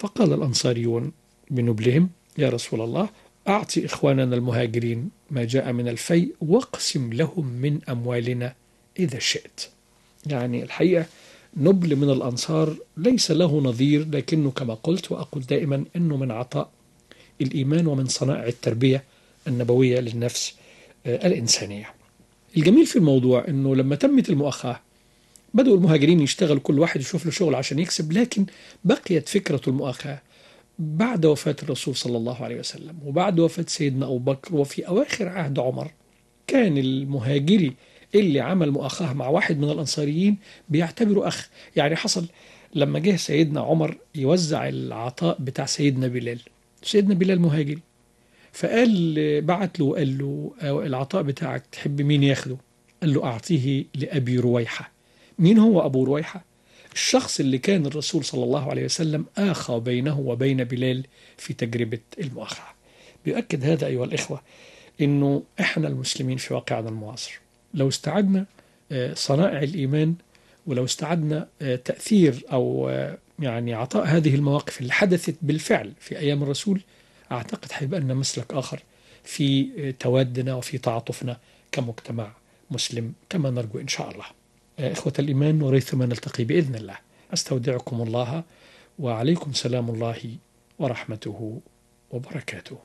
فقال الأنصاريون بنبلهم يا رسول الله أعطي إخواننا المهاجرين ما جاء من الفي واقسم لهم من أموالنا إذا شئت يعني الحقيقة نبل من الأنصار ليس له نظير لكنه كما قلت وأقول دائما أنه من عطاء الإيمان ومن صنائع التربية النبوية للنفس الإنسانية الجميل في الموضوع أنه لما تمت المؤاخاة بدأوا المهاجرين يشتغل كل واحد يشوف له شغل عشان يكسب لكن بقيت فكرة المؤاخاة بعد وفاة الرسول صلى الله عليه وسلم وبعد وفاة سيدنا أبو بكر وفي أواخر عهد عمر كان المهاجري اللي عمل مؤاخاة مع واحد من الأنصاريين بيعتبره أخ يعني حصل لما جه سيدنا عمر يوزع العطاء بتاع سيدنا بلال سيدنا بلال مهاجري فقال بعت له قال له العطاء بتاعك تحب مين ياخده قال له أعطيه لأبي رويحة مين هو أبو رويحة الشخص اللي كان الرسول صلى الله عليه وسلم آخى بينه وبين بلال في تجربة المؤاخاة بيؤكد هذا أيها الإخوة أنه إحنا المسلمين في واقعنا المعاصر لو استعدنا صنائع الإيمان ولو استعدنا تأثير أو يعني عطاء هذه المواقف اللي حدثت بالفعل في أيام الرسول أعتقد هيبقى لنا مسلك آخر في توادنا وفي تعاطفنا كمجتمع مسلم كما نرجو إن شاء الله إخوة الإيمان وريثما نلتقي بإذن الله أستودعكم الله وعليكم سلام الله ورحمته وبركاته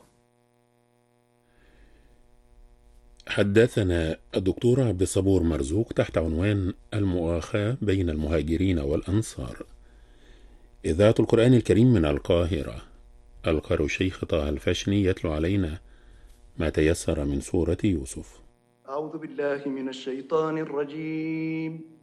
حدثنا الدكتور عبد الصبور مرزوق تحت عنوان المؤاخاة بين المهاجرين والأنصار إذاعة القرآن الكريم من القاهرة القارئ الشيخ طه الفشني يتلو علينا ما تيسر من سورة يوسف أعوذ بالله من الشيطان الرجيم